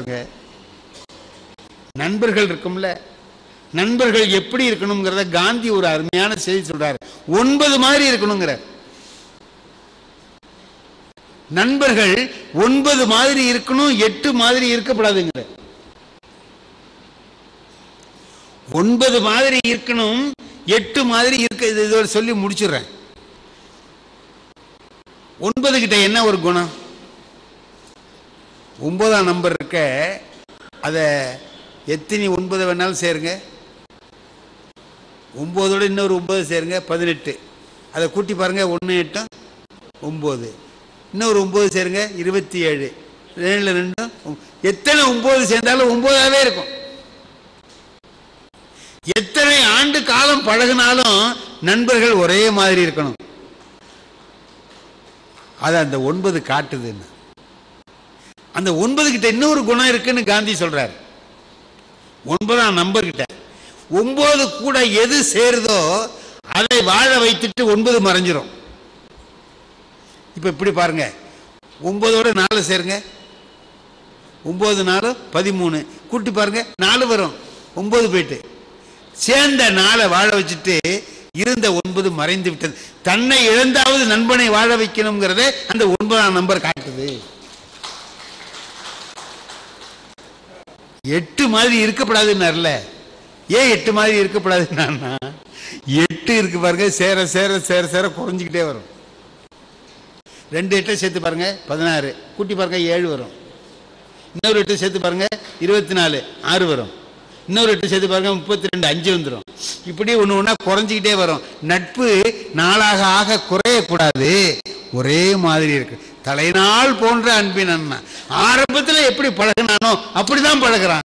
பாருங்க நண்பர்கள் இருக்கும்ல நண்பர்கள் எப்படி இருக்கணுங்கிறத காந்தி ஒரு அருமையான செய்தி சொல்றாரு ஒன்பது மாதிரி இருக்கணுங்கிற நண்பர்கள் ஒன்பது மாதிரி இருக்கணும் எட்டு மாதிரி இருக்கக்கூடாதுங்கிற ஒன்பது மாதிரி இருக்கணும் எட்டு மாதிரி இருக்க இது இதோட சொல்லி முடிச்சிடுறேன் ஒன்பது கிட்ட என்ன ஒரு குணம் ஒன்பதாம் நம்பர் இருக்க அதை எத்தனை ஒன்பது வேணாலும் சேருங்க ஒம்போதோட இன்னொரு ஒன்பது சேருங்க பதினெட்டு அதை கூட்டி பாருங்க ஒன்று எட்டும் ஒம்பது இன்னொரு ஒம்பது சேருங்க இருபத்தி ஏழு ரெண்டுல ரெண்டும் ஒம்- எத்தனை ஒம்பது சேர்ந்தாலும் ஒன்பதாவே இருக்கும் எத்தனை ஆண்டு காலம் பழகினாலும் நண்பர்கள் ஒரே மாதிரி இருக்கணும் அது அந்த ஒன்பது காட்டுதுன்னு அந்த ஒன்பது கிட்ட இன்னொரு குணம் இருக்குன்னு காந்தி சொல்றார் ஒன்பதாம் நம்பர் கிட்ட ஒன்பது கூட எது சேருதோ அதை வாழ வைத்துட்டு ஒன்பது மறைஞ்சிரும் இப்ப இப்படி பாருங்க ஒன்பதோட நாலு சேருங்க ஒன்பது நாலு பதிமூணு கூட்டி பாருங்க நாலு வரும் ஒன்பது போயிட்டு சேர்ந்த நாளை வாழ வச்சுட்டு இருந்த ஒன்பது மறைந்து விட்டது தன்னை இழந்தாவது நண்பனை வாழ வைக்கணுங்கிறத அந்த ஒன்பதாம் நம்பர் காட்டுது எட்டு மாதிரி இருக்கப்படாதுன்னார்ல ஏன் எட்டு மாதிரி இருக்கப்படாதுன்னா எட்டு இருக்கு பாருங்க சேர சேர சேர சேர குறைஞ்சிக்கிட்டே வரும் ரெண்டு எட்டை சேர்த்து பாருங்க பதினாறு கூட்டி பாருங்க ஏழு வரும் இன்னொரு எட்டு சேர்த்து பாருங்க இருபத்தி நாலு ஆறு வரும் இன்னொரு எட்டு சேர்த்து பாருங்க முப்பத்தி ரெண்டு அஞ்சு வந்துடும் இப்படி ஒன்று ஒன்றா குறைஞ்சிக்கிட்டே வரும் நட்பு நாளாக ஆக குறையக்கூடாது ஒரே மாதிரி இருக்கு தலைநாள் போன்ற அன்பின் அண்ணா ஆரம்பத்தில் எப்படி பழகினானோ அப்படிதான் பழகுறான்